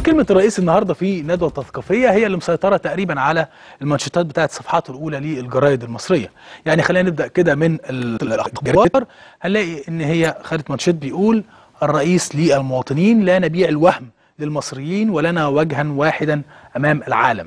كلمة الرئيس النهاردة في ندوة تثقيفية هي اللي مسيطرة تقريبا على المانشيتات بتاعت الصفحات الأولى للجرايد المصرية يعني خلينا نبدأ كده من الأخبار هنلاقي إن هي خدت مانشيت بيقول الرئيس للمواطنين لا نبيع الوهم للمصريين ولنا وجها واحدا أمام العالم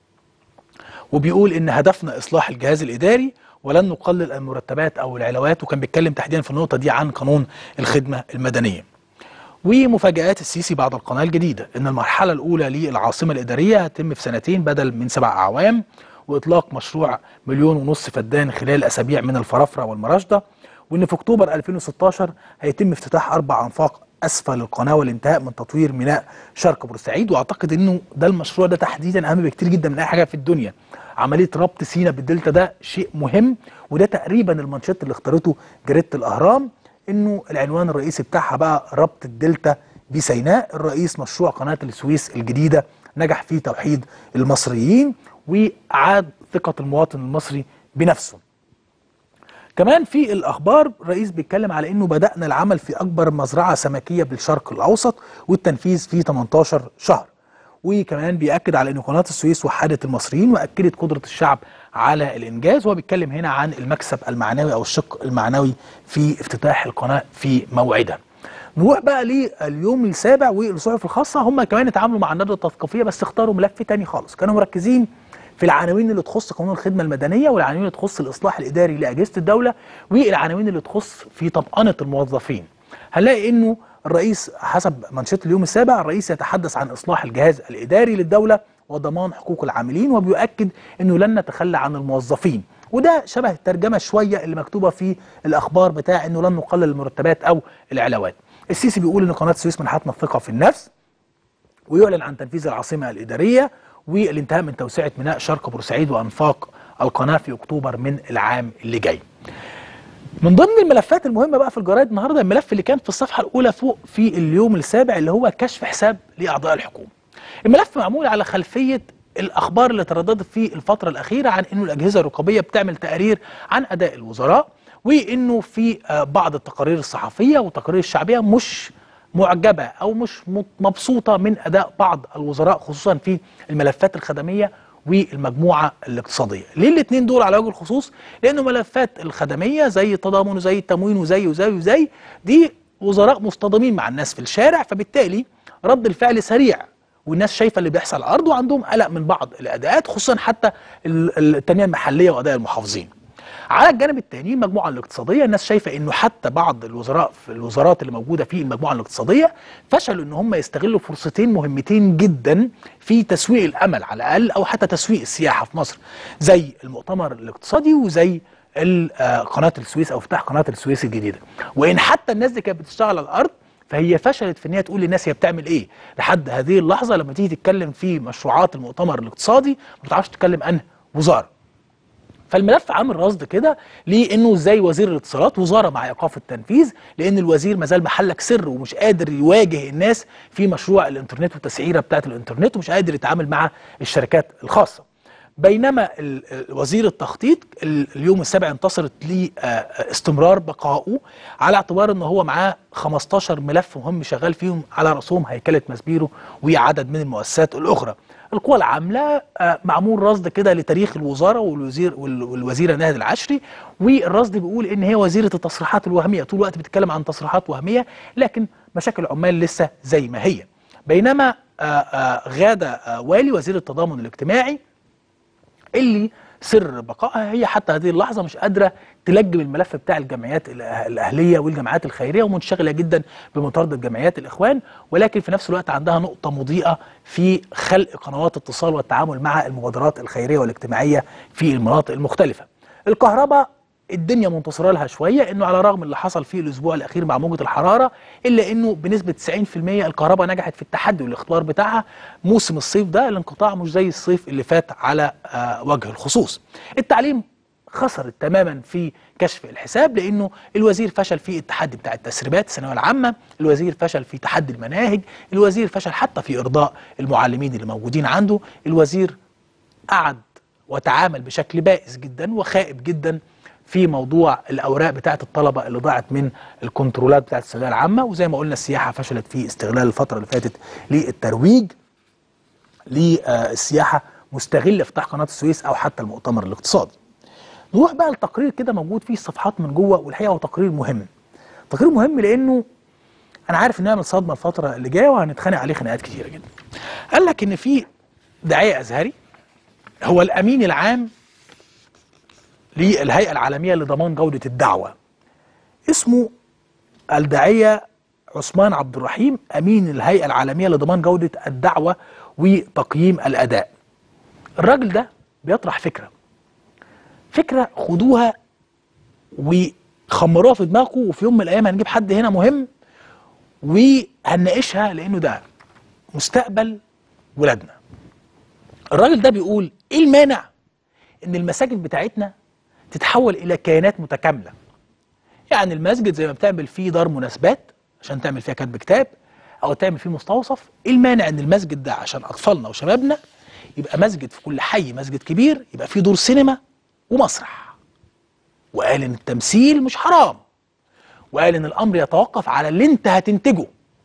وبيقول إن هدفنا إصلاح الجهاز الإداري ولن نقلل المرتبات أو العلاوات وكان بيتكلم تحديدا في النقطة دي عن قانون الخدمة المدنية ومفاجآت السيسي بعد القناة الجديدة إن المرحلة الأولى للعاصمة الإدارية هتتم في سنتين بدل من سبع أعوام وإطلاق مشروع مليون ونص فدان خلال أسابيع من الفرافرة والمراشدة وإن في أكتوبر 2016 هيتم افتتاح أربع أنفاق أسفل القناة والانتهاء من تطوير ميناء شرق بورسعيد وأعتقد إنه ده المشروع ده تحديدا أهم بكتير جدا من أي حاجة في الدنيا عملية ربط سينا بالدلتا ده شيء مهم وده تقريبا المانشيت اللي اختارته جريدة الأهرام انه العنوان الرئيسي بتاعها بقى ربط الدلتا بسيناء الرئيس مشروع قناة السويس الجديدة نجح في توحيد المصريين وعاد ثقة المواطن المصري بنفسه كمان في الأخبار الرئيس بيتكلم على أنه بدأنا العمل في أكبر مزرعة سمكية بالشرق الأوسط والتنفيذ في 18 شهر وكمان بيأكد على أن قناة السويس وحدت المصريين وأكدت قدرة الشعب على الإنجاز وهو بيتكلم هنا عن المكسب المعنوي أو الشق المعنوي في افتتاح القناة في موعدها نروح بقى لليوم السابع والصحف الخاصة هم كمان اتعاملوا مع الندوة التثقيفية بس اختاروا ملف تاني خالص كانوا مركزين في العناوين اللي تخص قانون الخدمة المدنية والعناوين اللي تخص الإصلاح الإداري لأجهزة الدولة والعناوين اللي تخص في طمأنة الموظفين هنلاقي إنه الرئيس حسب منشط اليوم السابع الرئيس يتحدث عن إصلاح الجهاز الإداري للدولة وضمان حقوق العاملين وبيؤكد أنه لن نتخلى عن الموظفين وده شبه الترجمة شوية اللي مكتوبة في الأخبار بتاع أنه لن نقلل المرتبات أو العلاوات السيسي بيقول أن قناة السويس منحتنا الثقة في النفس ويعلن عن تنفيذ العاصمة الإدارية والانتهاء من توسعة ميناء شرق بورسعيد وأنفاق القناة في أكتوبر من العام اللي جاي من ضمن الملفات المهمة بقى في الجرايد النهاردة الملف اللي كان في الصفحة الأولى فوق في اليوم السابع اللي هو كشف حساب لأعضاء الحكومة الملف معمول على خلفية الأخبار اللي ترددت في الفترة الأخيرة عن أنه الأجهزة الرقابية بتعمل تقارير عن أداء الوزراء وأنه في بعض التقارير الصحفية والتقارير الشعبية مش معجبة أو مش مبسوطة من أداء بعض الوزراء خصوصا في الملفات الخدمية والمجموعة الاقتصادية ليه الاثنين دول على وجه الخصوص لأنه ملفات الخدمية زي التضامن وزي التموين وزي وزي وزي دي وزراء مصطدمين مع الناس في الشارع فبالتالي رد الفعل سريع والناس شايفه اللي بيحصل على الارض وعندهم قلق من بعض الاداءات خصوصا حتى التنميه المحليه واداء المحافظين. على الجانب الثاني المجموعه الاقتصاديه الناس شايفه انه حتى بعض الوزراء في الوزارات اللي موجوده في المجموعه الاقتصاديه فشلوا ان هم يستغلوا فرصتين مهمتين جدا في تسويق الامل على الاقل او حتى تسويق السياحه في مصر زي المؤتمر الاقتصادي وزي قناه السويس او افتتاح قناه السويس الجديده. وان حتى الناس دي كانت بتشتغل على الارض فهي فشلت في ان هي تقول للناس هي بتعمل ايه لحد هذه اللحظه لما تيجي تتكلم في مشروعات المؤتمر الاقتصادي ما بتعرفش تتكلم عن وزاره فالملف عامل رصد كده لانه ازاي وزير الاتصالات وزاره مع ايقاف التنفيذ لان الوزير ما زال محلك سر ومش قادر يواجه الناس في مشروع الانترنت والتسعيره بتاعه الانترنت ومش قادر يتعامل مع الشركات الخاصه بينما وزير التخطيط اليوم السابع انتصرت لاستمرار بقائه على اعتبار ان هو معاه 15 ملف مهم شغال فيهم على راسهم هيكله مسبيرو وعدد من المؤسسات الاخرى. القوى العامله معمول رصد كده لتاريخ الوزاره والوزير والوزيره ناهد العشري والرصد بيقول ان هي وزيره التصريحات الوهميه طول الوقت بتتكلم عن تصريحات وهميه لكن مشاكل العمال لسه زي ما هي. بينما غاده والي وزير التضامن الاجتماعي اللي سر بقائها هي حتى هذه اللحظة مش قادرة تلجم الملف بتاع الجمعيات الأهلية والجمعيات الخيرية ومنشغلة جدا بمطاردة جمعيات الإخوان ولكن في نفس الوقت عندها نقطة مضيئة في خلق قنوات اتصال والتعامل مع المبادرات الخيرية والاجتماعية في المناطق المختلفة الكهرباء الدنيا منتصره لها شويه انه على الرغم اللي حصل في الاسبوع الاخير مع موجه الحراره الا انه بنسبه 90% الكهرباء نجحت في التحدي والاختبار بتاعها موسم الصيف ده الانقطاع مش زي الصيف اللي فات على آه وجه الخصوص. التعليم خسرت تماما في كشف الحساب لانه الوزير فشل في التحدي بتاع التسريبات الثانويه العامه، الوزير فشل في تحدي المناهج، الوزير فشل حتى في ارضاء المعلمين اللي موجودين عنده، الوزير قعد وتعامل بشكل بائس جدا وخائب جدا في موضوع الاوراق بتاعه الطلبه اللي ضاعت من الكنترولات بتاعه الثانويه العامه وزي ما قلنا السياحه فشلت في استغلال الفتره اللي فاتت للترويج للسياحه مستغله فتح قناه السويس او حتى المؤتمر الاقتصادي. نروح بقى لتقرير كده موجود فيه الصفحات من جوه والحقيقه هو تقرير مهم. تقرير مهم لانه انا عارف انه يعمل صدمه الفتره اللي جايه وهنتخانق عليه خناقات كتيره جدا. قال لك ان في داعيه ازهري هو الامين العام للهيئه العالميه لضمان جوده الدعوه. اسمه الداعيه عثمان عبد الرحيم امين الهيئه العالميه لضمان جوده الدعوه وتقييم الاداء. الراجل ده بيطرح فكره. فكره خدوها وخمروها في دماغكم وفي يوم من الايام هنجيب حد هنا مهم وهنناقشها لانه ده مستقبل ولادنا. الراجل ده بيقول ايه المانع ان المساجد بتاعتنا تتحول الى كيانات متكامله. يعني المسجد زي ما بتعمل فيه دار مناسبات عشان تعمل فيها كتب كتاب او تعمل فيه مستوصف، ايه المانع ان المسجد ده عشان اطفالنا وشبابنا يبقى مسجد في كل حي مسجد كبير يبقى فيه دور سينما ومسرح. وقال ان التمثيل مش حرام. وقال ان الامر يتوقف على اللي انت هتنتجه.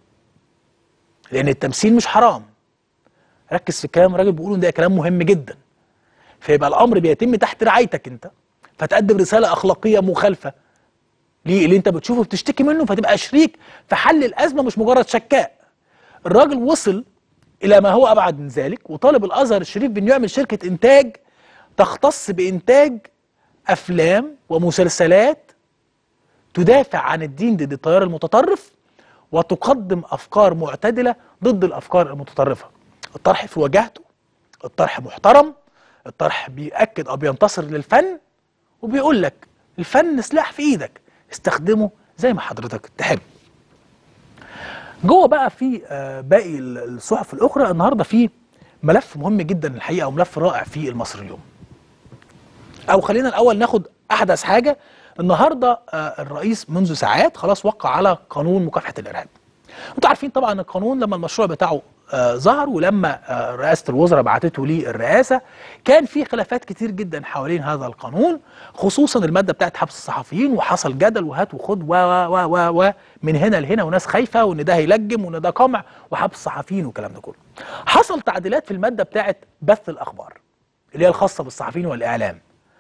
لان التمثيل مش حرام. ركز في الكلام الراجل بيقوله ده كلام مهم جدا. فيبقى الامر بيتم تحت رعايتك انت فتقدم رساله اخلاقيه مخالفه ليه اللي انت بتشوفه بتشتكي منه فتبقى شريك في حل الازمه مش مجرد شكاء. الراجل وصل الى ما هو ابعد من ذلك وطالب الازهر الشريف بانه يعمل شركه انتاج تختص بانتاج افلام ومسلسلات تدافع عن الدين ضد التيار المتطرف وتقدم افكار معتدله ضد الافكار المتطرفه. الطرح في وجهته، الطرح محترم، الطرح بيأكد او بينتصر للفن وبيقول لك الفن سلاح في ايدك استخدمه زي ما حضرتك تحب. جوه بقى في آه، باقي الصحف الاخرى النهارده في ملف مهم جدا الحقيقه وملف رائع في المصري اليوم. او خلينا الاول ناخد احدث حاجه النهارده آه، الرئيس منذ ساعات خلاص وقع على قانون مكافحه الارهاب. انتوا عارفين طبعا القانون لما المشروع بتاعه آه، ظهر ولما آه، رئاسه الوزراء بعتته للرئاسه كان في خلافات كتير جدا حوالين هذا القانون خصوصا الماده بتاعت حبس الصحفيين وحصل جدل وهات وخد و و و و من هنا لهنا وناس خايفه وان ده هيلجم وان ده قمع وحبس الصحفيين والكلام ده كله. حصل تعديلات في الماده بتاعت بث الاخبار اللي هي الخاصه بالصحفيين والاعلام.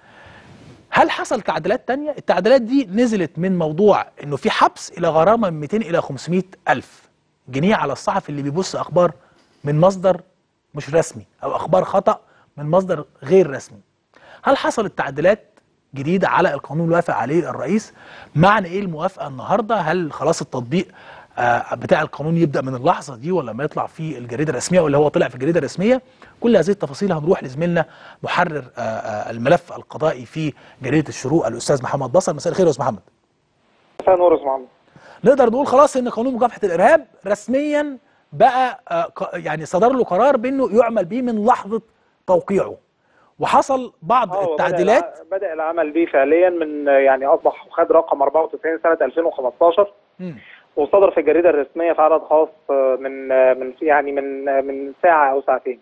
هل حصل تعديلات تانية؟ التعديلات دي نزلت من موضوع انه في حبس الى غرامه من 200 الى 500 الف جنيه على الصحفي اللي بيبص اخبار من مصدر مش رسمي او اخبار خطا من مصدر غير رسمي. هل حصلت تعديلات جديده على القانون اللي وافق عليه الرئيس؟ معنى ايه الموافقه النهارده؟ هل خلاص التطبيق آه، بتاع القانون يبدا من اللحظه دي ولا ما يطلع في الجريده الرسميه ولا هو طلع في الجريده الرسميه؟ كل هذه التفاصيل هنروح لزميلنا محرر آه، آه، الملف القضائي في جريده الشروق الاستاذ محمد بصر مساء الخير يا استاذ محمد. مساء النور يا استاذ محمد نقدر نقول خلاص ان قانون مكافحه الارهاب رسميا بقى آه، ق- يعني صدر له قرار بانه يعمل به من لحظه توقيعه وحصل بعض آه، وبدأ التعديلات الع- بدأ العمل به فعليا من يعني أصبح خد رقم 94 سنة 2015 مم. وصدر في الجريدة الرسمية في عدد خاص آه، من آه، من يعني من آه، من ساعة أو ساعتين.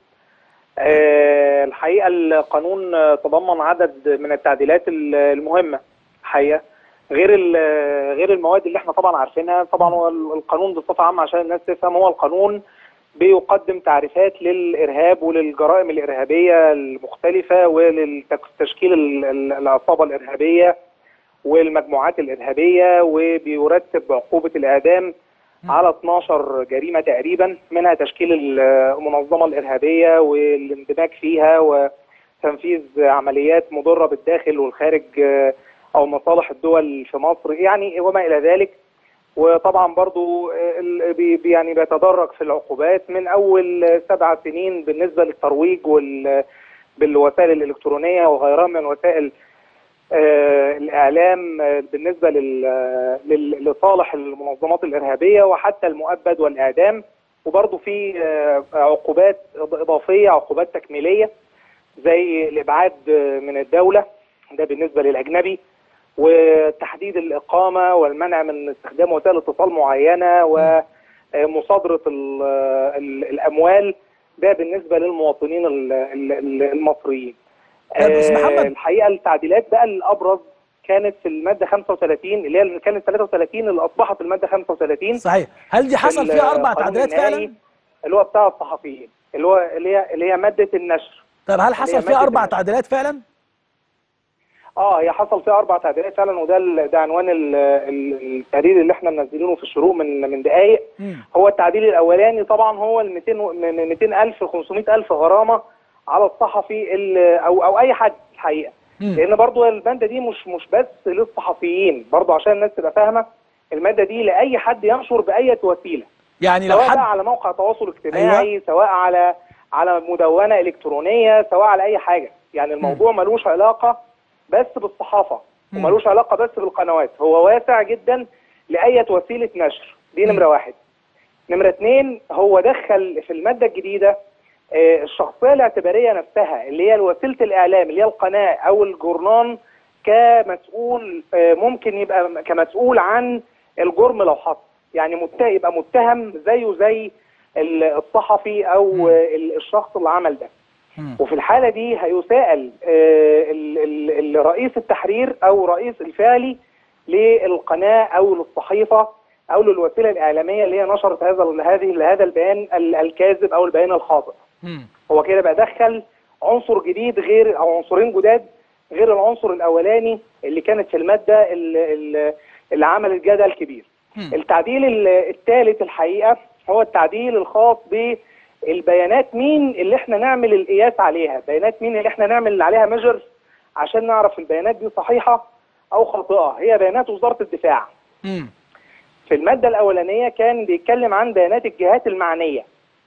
آه، الحقيقة القانون آه، تضمن عدد من التعديلات ال- المهمة الحقيقة غير ال- غير المواد اللي احنا طبعا عارفينها طبعا هو ال- القانون بصفة عامة عشان الناس تفهم هو القانون بيقدم تعريفات للإرهاب وللجرائم الإرهابية المختلفة ولتشكيل ال- ال- العصابة الإرهابية والمجموعات الإرهابية وبيرتب عقوبة الإعدام على 12 جريمة تقريبا منها تشكيل ال- المنظمة الإرهابية والاندماج فيها وتنفيذ عمليات مضرة بالداخل والخارج آه، أو مصالح الدول في مصر يعني وما إلى ذلك وطبعا برضو آه، ال- بي بي- يعني بيتدرج في العقوبات من أول آه، سبع سنين بالنسبة للترويج وال بالوسائل الإلكترونية وغيرها من وسائل آه، الإعلام آه، بالنسبة لل- لل- لصالح المنظمات الإرهابية وحتى المؤبد والإعدام وبرضه في آه، عقوبات إضافية عقوبات تكميلية زي الإبعاد آه، من الدولة ده بالنسبة للأجنبي وتحديد الإقامة والمنع من استخدام وسائل اتصال معينة ومصادرة ال- ال- الأموال ده بالنسبة للمواطنين ال- ال- ال- المصريين طيب، أستاذ آه، محمد. الحقيقه التعديلات بقى الابرز كانت في الماده 35 اللي هي اللي كانت 33 اللي اصبحت الماده 35 صحيح هل دي حصل في فيها اربع القانون تعديلات النهائي فعلا اللي هو بتاع الصحفيين اللي هو اللي هي اللي هي ماده النشر طب هل حصل هي فيها مادة اربع النشر. تعديلات فعلا اه هي حصل فيها اربع تعديلات فعلا وده ال- ده عنوان ال- ال- التقرير اللي احنا منزلينه في الشروق من من دقائق مم. هو التعديل الاولاني طبعا هو ال 200 و- من 200000 ل 500000 غرامه على الصحفي ال- او او اي حد الحقيقه مم. لان برضو الماده دي مش مش بس للصحفيين برضو عشان الناس تبقى فاهمه الماده دي لاي حد ينشر باي وسيله يعني لو سواء حد بقى على موقع تواصل اجتماعي أيوة. سواء على على مدونه الكترونيه سواء على اي حاجه يعني الموضوع ملوش علاقه بس بالصحافه مم. وملوش علاقه بس بالقنوات هو واسع جدا لاي وسيله نشر دي نمره واحد نمره اتنين هو دخل في الماده الجديده آه، الشخصيه الاعتباريه نفسها اللي هي وسيله الاعلام اللي هي القناه او الجورنان كمسؤول آه، ممكن يبقى كمسؤول عن الجرم لو حصل يعني مت- يبقى متهم زيه زي ال- الصحفي او مم. آه، ال- الشخص اللي عمل ده مم. وفي الحاله دي هيسائل آه، ال- ال- ال- رئيس التحرير او رئيس الفعلي للقناه او للصحيفه او للوسيله الاعلاميه اللي هي نشرت هذا ال- هذه هذا البيان ال- الكاذب او البيان الخاطئ مم. هو كده بقى دخل عنصر جديد غير او عنصرين جداد غير العنصر الاولاني اللي كانت في الماده اللي, اللي- اللي عملت جدل كبير مم. التعديل ال- الثالث الحقيقه هو التعديل الخاص بالبيانات مين اللي احنا نعمل القياس عليها بيانات مين اللي احنا نعمل عليها ميجر عشان نعرف البيانات دي صحيحه او خاطئه هي بيانات وزاره الدفاع مم. في المادة الأولانية كان بيتكلم عن بيانات الجهات المعنية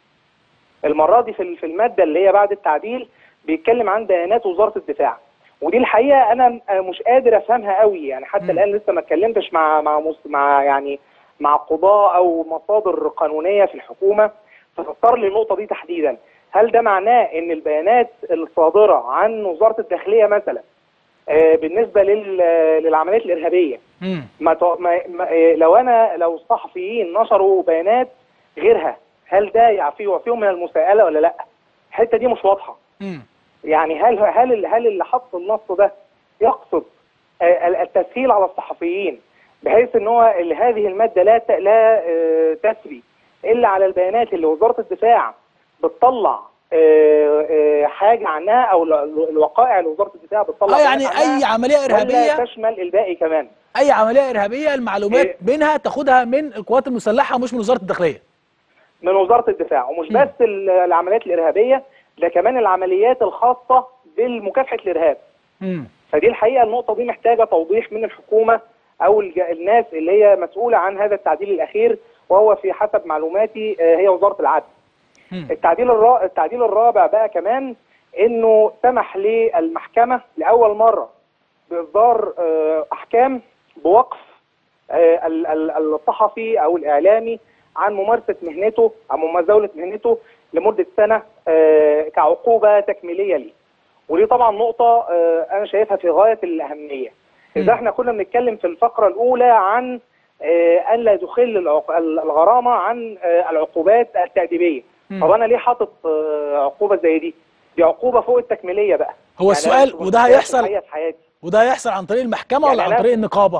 المرة دي في ال- في المادة اللي هي بعد التعديل بيتكلم عن بيانات وزارة الدفاع ودي الحقيقة أنا م- أنا مش قادر أفهمها قوي يعني حتى مم. الآن لسه ما اتكلمتش مع مع مس- مع يعني مع قضاة أو مصادر قانونية في الحكومة تفسر لي النقطة دي تحديدا هل ده معناه إن البيانات الصادرة عن وزارة الداخلية مثلا آه، بالنسبة لل- للعمليات الإرهابية مم. ما, تو- ما ما- إيه، لو انا لو الصحفيين نشروا بيانات غيرها هل ده يعفيه يعفيهم من المساءله ولا لا؟ الحته دي مش واضحه مم. يعني هل هل هل اللي حط النص ده يقصد آه، ال- التسهيل على الصحفيين بحيث ان هو ال- هذه الماده لا ت- لا آه، تسري الا على البيانات اللي وزاره الدفاع بتطلع آه، آه، حاجه عنها او ال- ال- الوقائع اللي وزاره الدفاع بتطلع اه يعني بيانات عنها، اي عمليه ولا ارهابيه تشمل الباقي كمان اي عمليه ارهابيه المعلومات إيه. منها تاخدها من القوات المسلحه ومش من وزاره الداخليه من وزاره الدفاع ومش مم. بس ال- العمليات الارهابيه ده كمان العمليات الخاصه بالمكافحه الارهاب مم. فدي الحقيقه النقطه دي محتاجه توضيح من الحكومه او الج- الناس اللي هي مسؤوله عن هذا التعديل الاخير وهو في حسب معلوماتي آه، هي وزاره العدل مم. التعديل الرا... التعديل الرابع بقى كمان انه سمح للمحكمه لاول مره باصدار آه، احكام بوقف آه، ال- ال- الصحفي او الاعلامي عن ممارسه مهنته او مزاوله مهنته لمده سنه آه، كعقوبه تكميليه ليه. ودي طبعا نقطه آه، انا شايفها في غايه الاهميه. اذا مم. احنا كنا بنتكلم في الفقره الاولى عن آه، ان لا تخل العق- الغرامه عن آه، العقوبات التاديبيه. مم. طب انا ليه حاطط آه، عقوبه زي دي؟ دي عقوبه فوق التكميليه بقى. هو أنا السؤال مش وده متخيل هيحصل الحقيقة في حياتي. وده هيحصل عن طريق المحكمه يعني ولا عن أنا- طريق النقابه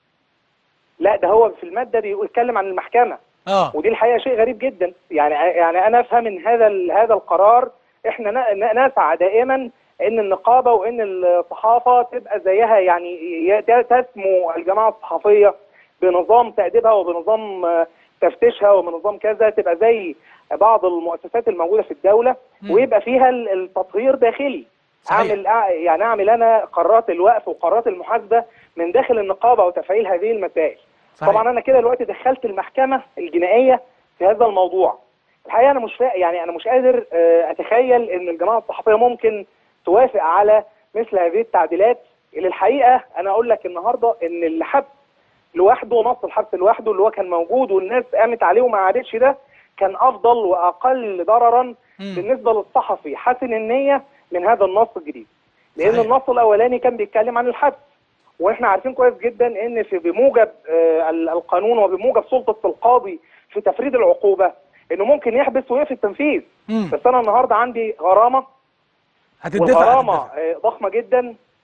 لا ده هو في الماده بيتكلم عن المحكمه اه ودي الحقيقه شيء غريب جدا يعني يعني انا افهم ان هذا ال- هذا القرار احنا ن- ن- نسعى دائما ان النقابه وان الصحافه تبقى زيها يعني ي- تسمو الجماعه الصحفيه بنظام تاديبها وبنظام آه، تفتيشها وبنظام كذا تبقى زي بعض المؤسسات الموجوده في الدوله مم. ويبقى فيها ال- التطهير داخلي صحيح. اعمل أع- يعني اعمل انا قرارات الوقف وقرارات المحاسبه من داخل النقابه وتفعيل هذه المسائل صحيح. طبعا انا كده دلوقتي دخلت المحكمه الجنائيه في هذا الموضوع الحقيقه انا مش فا... يعني انا مش قادر آه، اتخيل ان الجماعه الصحفيه ممكن توافق على مثل هذه التعديلات اللي الحقيقه انا اقول لك النهارده ان الحبس لوحده نص الحبس لوحده اللي هو كان موجود والناس قامت عليه وما عادتش ده كان افضل واقل ضررا مم. بالنسبه للصحفي حسن النيه من هذا النص الجديد لان صحيح. النص الاولاني كان بيتكلم عن الحبس واحنا عارفين كويس جدا ان في بموجب آه، ال- القانون وبموجب سلطه القاضي في تفريد العقوبه انه ممكن يحبس ويقف التنفيذ مم. بس انا النهارده عندي غرامه هتدفع والغرامه هتدفع. آه، ضخمه جدا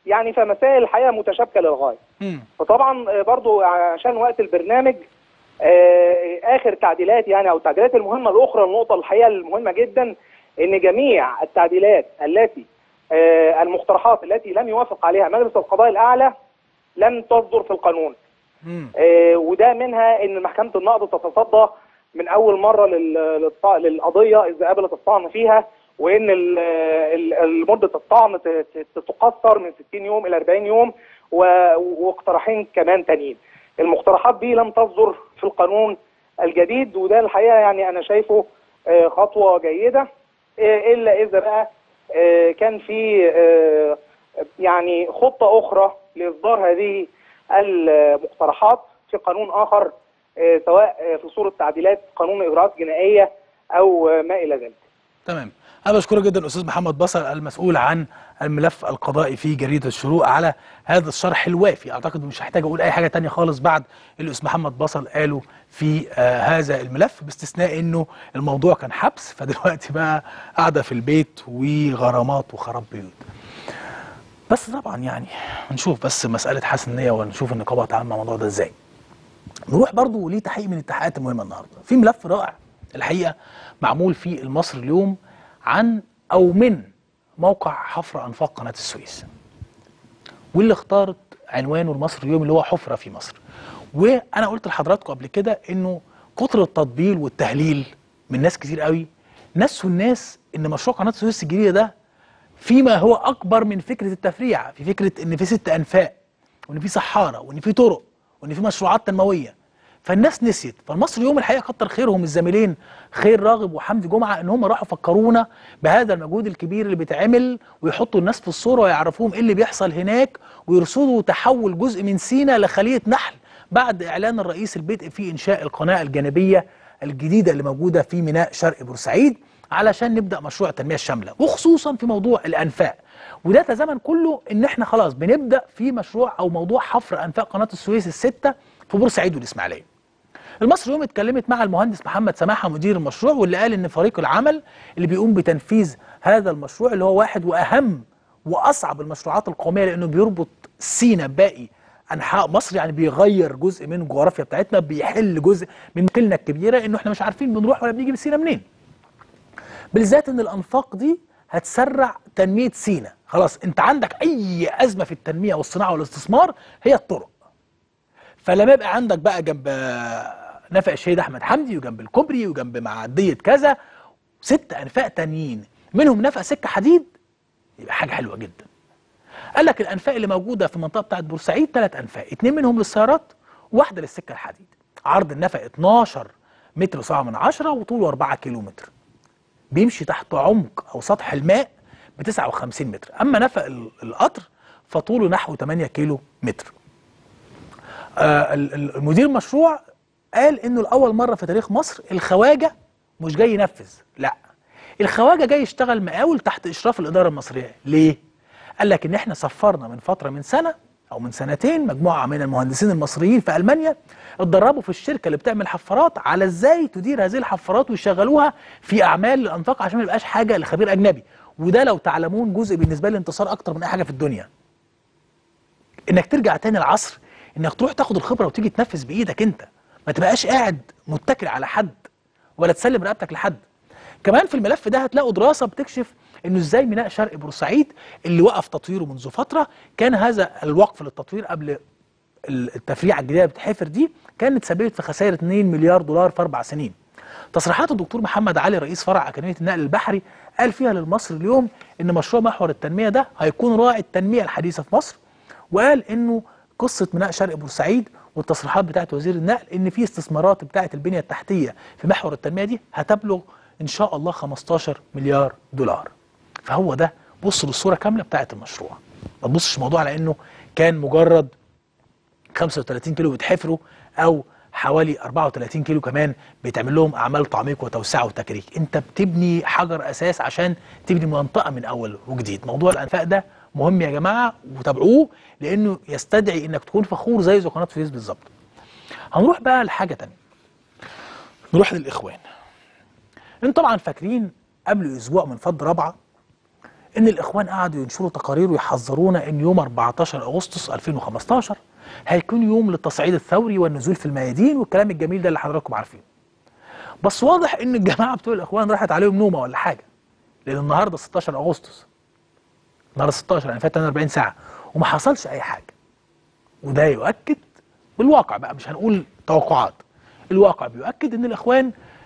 يعني فمسائل الحقيقه متشابكه للغايه مم. فطبعا آه، برضو عشان وقت البرنامج آه، اخر تعديلات يعني او التعديلات المهمه الاخرى النقطه الحقيقه المهمه جدا ان جميع التعديلات التي آه، المقترحات التي لم يوافق عليها مجلس القضاء الاعلى لن تصدر في القانون مم. آه، وده منها ان محكمه النقض تتصدى من اول مره لل- للط- للقضيه اذا قبلت الطعن فيها وان ال- ال- مده الطعن ت- ت- تقصر من 60 يوم الى 40 يوم و- واقتراحين كمان تانيين. المقترحات دي لم تصدر في القانون الجديد وده الحقيقه يعني انا شايفه آه، خطوه جيده آه، الا اذا بقى آه، كان في آه، يعني خطه اخرى لاصدار هذه المقترحات في قانون اخر آه، سواء آه، في صوره تعديلات قانون اجراءات جنائيه او آه، ما الى ذلك. تمام انا بشكرك جدا الاستاذ محمد بصر المسؤول عن الملف القضائي في جريده الشروق على هذا الشرح الوافي اعتقد مش هحتاج اقول اي حاجه تانية خالص بعد اللي الاستاذ محمد بصر قاله في آه هذا الملف باستثناء انه الموضوع كان حبس فدلوقتي بقى قاعده في البيت وغرامات وخراب بيوت بس طبعا يعني نشوف بس مساله حسن النيه ونشوف النقابه هتعامل مع الموضوع ده ازاي نروح برضو ليه تحقيق من التحقيقات المهمه النهارده في ملف رائع الحقيقه معمول في المصري اليوم عن او من موقع حفر انفاق قناه السويس واللي اختارت عنوانه المصري اليوم اللي هو حفره في مصر وانا قلت لحضراتكم قبل كده انه كتر التطبيل والتهليل من ناس كتير قوي نسوا الناس ان مشروع قناه السويس الجديده ده فيما هو اكبر من فكره التفريع في فكره ان في ست انفاق وان في صحاره وان في طرق وان في مشروعات تنمويه فالناس نسيت فالمصري اليوم الحقيقه كتر خيرهم الزميلين خير راغب وحمدي جمعه ان هم راحوا فكرونا بهذا المجهود الكبير اللي بيتعمل ويحطوا الناس في الصوره ويعرفوهم ايه اللي بيحصل هناك ويرصدوا تحول جزء من سينا لخليه نحل بعد اعلان الرئيس البدء في انشاء القناه الجانبيه الجديده اللي موجوده في ميناء شرق بورسعيد علشان نبدا مشروع التنميه الشامله وخصوصا في موضوع الانفاق وده تزامن كله ان احنا خلاص بنبدا في مشروع او موضوع حفر انفاق قناه السويس السته في بورسعيد والاسماعيليه المصري اليوم اتكلمت مع المهندس محمد سماحه مدير المشروع واللي قال ان فريق العمل اللي بيقوم بتنفيذ هذا المشروع اللي هو واحد واهم واصعب المشروعات القوميه لانه بيربط سينا باقي انحاء مصر يعني بيغير جزء من الجغرافيا بتاعتنا بيحل جزء من مشكلتنا الكبيره انه احنا مش عارفين بنروح ولا بنيجي من سينا منين بالذات ان الانفاق دي هتسرع تنميه سينا خلاص انت عندك اي ازمه في التنميه والصناعه والاستثمار هي الطرق فلما يبقى عندك بقى جنب نفق الشهيد احمد حمدي وجنب الكوبري وجنب معديه كذا ست انفاق تانيين منهم نفق سكه حديد يبقى حاجه حلوه جدا قال لك الانفاق اللي موجوده في المنطقه بتاعت بورسعيد ثلاث انفاق اثنين منهم للسيارات وواحده للسكه الحديد عرض النفق 12 متر وسبعة من عشرة وطوله 4 كيلو متر بيمشي تحت عمق او سطح الماء ب 59 متر اما نفق ال- القطر فطوله نحو 8 كيلو متر آه، ال- ال- المدير المشروع قال انه لاول مره في تاريخ مصر الخواجه مش جاي ينفذ لا الخواجه جاي يشتغل مقاول تحت اشراف الاداره المصريه ليه قال لك ان احنا سفرنا من فتره من سنه او من سنتين مجموعه من المهندسين المصريين في المانيا اتدربوا في الشركه اللي بتعمل حفارات على ازاي تدير هذه الحفارات ويشغلوها في اعمال الانفاق عشان ما يبقاش حاجه لخبير اجنبي وده لو تعلمون جزء بالنسبه لي انتصار اكتر من اي حاجه في الدنيا انك ترجع تاني العصر انك تروح تاخد الخبره وتيجي تنفذ بايدك انت ما تبقاش قاعد متكل على حد ولا تسلم رقبتك لحد كمان في الملف ده هتلاقوا دراسه بتكشف انه ازاي ميناء شرق بورسعيد اللي وقف تطويره منذ فتره كان هذا الوقف للتطوير قبل التفريعه الجديده اللي بتحفر دي كانت سببت في خسائر 2 مليار دولار في اربع سنين. تصريحات الدكتور محمد علي رئيس فرع اكاديميه النقل البحري قال فيها للمصري اليوم ان مشروع محور التنميه ده هيكون راعي التنميه الحديثه في مصر وقال انه قصه ميناء شرق بورسعيد والتصريحات بتاعت وزير النقل ان في استثمارات بتاعت البنيه التحتيه في محور التنميه دي هتبلغ ان شاء الله 15 مليار دولار. فهو ده بص للصوره كامله بتاعت المشروع. ما تبصش الموضوع على انه كان مجرد 35 كيلو بيتحفروا او حوالي 34 كيلو كمان بيتعمل لهم اعمال تعميق وتوسعه وتكريك انت بتبني حجر اساس عشان تبني منطقه من اول وجديد موضوع الانفاق ده مهم يا جماعه وتابعوه لانه يستدعي انك تكون فخور زي زي قناه فيس بالظبط هنروح بقى لحاجه تانية نروح للاخوان انتوا طبعا فاكرين قبل اسبوع من فض رابعه ان الاخوان قعدوا ينشروا تقارير ويحذرونا ان يوم 14 اغسطس 2015 هيكون يوم للتصعيد الثوري والنزول في الميادين والكلام الجميل ده اللي حضراتكم عارفينه بس واضح ان الجماعه بتوع الاخوان راحت عليهم نومه ولا حاجه لان النهارده 16 اغسطس النهارده 16 يعني فات 48 ساعه وما حصلش اي حاجه وده يؤكد بالواقع بقى مش هنقول توقعات الواقع بيؤكد ان الاخوان